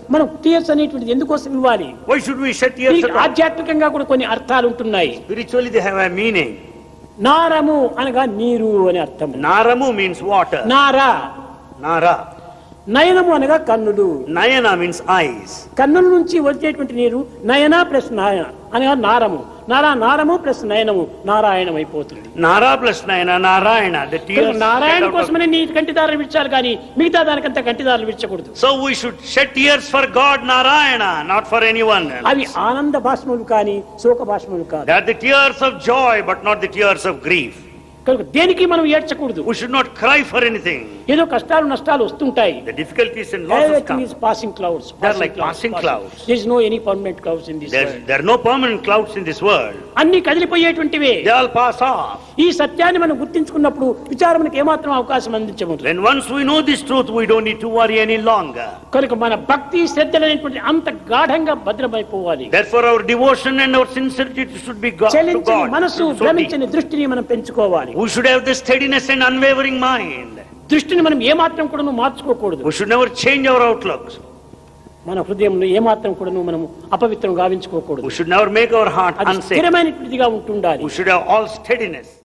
మనం టీయర్స్ అనేటువంటిది ఎందుకోసం ఇవ్వాలి Why should we shed tears దీనికి at all? ఆధ్యాత్మికంగా కూడా కొన్ని అర్థాలు ఉంటున్నాయి Spiritually, they have a meaning. నారము అనగా నీరు అని అర్థం Naramu means water. నార Nara. నయనము అనగా కన్నులు Nayana means eyes. కన్నుల నుంచి వచ్చేటువంటి నీరు నయన ప్లస్ నాయన అనగా నారము నారా నారము ప్లస్ నయనము నారాయణం అయిపోతుంది Nara plus Nayana, Narayana. The tears. కనుక నారాయణ shed out of- కోసమనే నీ కంటిదారులు విడిచాలి కానీ మిగతా దానికంతా కంటిదారులు విడిచకూడదు So we should shed tears for God Narayana, not for anyone అవి else. ఆనంద భాష్మములు కానీ శోక భాష్మములు కాదు They are the tears of joy, but not the tears of grief. కనుక దేనికి మనం ఏడ్చకూడదు We should not cry for anything. ఏదో కష్టాలు నష్టాలు వస్తుంటాయి The difficulties and losses Everything come. is passing clouds. They are like passing clouds. There is no any permanent clouds in this There, world. there are no permanent clouds in this world. అన్ని కదిలిపోయేటువంటివే They all pass off. ఈ సత్యాన్ని మనం గుర్తించుకున్నప్పుడు విచారమునకు ఏమాత్రం అవకాశం అందించము Then once we know this truth, we don't need to worry any longer. కనుక మన భక్తి శ్రద్ధలు అనేటువంటి అంత గాఢంగా భద్రమైపోవాలి Therefore, our devotion and our sincerity should be God, to చలించని God. మనసు So deep. భ్రమించని దృష్టిని మనం పెంచుకోవాలి We should have this steadiness and unwavering mind. దృష్టిని మనం ఏమాత్రం కూడా మార్చుకోకూడదు We should never change our outlooks. మన హృదయంలో ఏమాత్రం కూడా మనం అపవిత్రం గావించుకోకూడదు We should never make our heart అది unsafe. స్థిరమైనటువంటిదిగా ఉంటుండాలి We should have all steadiness.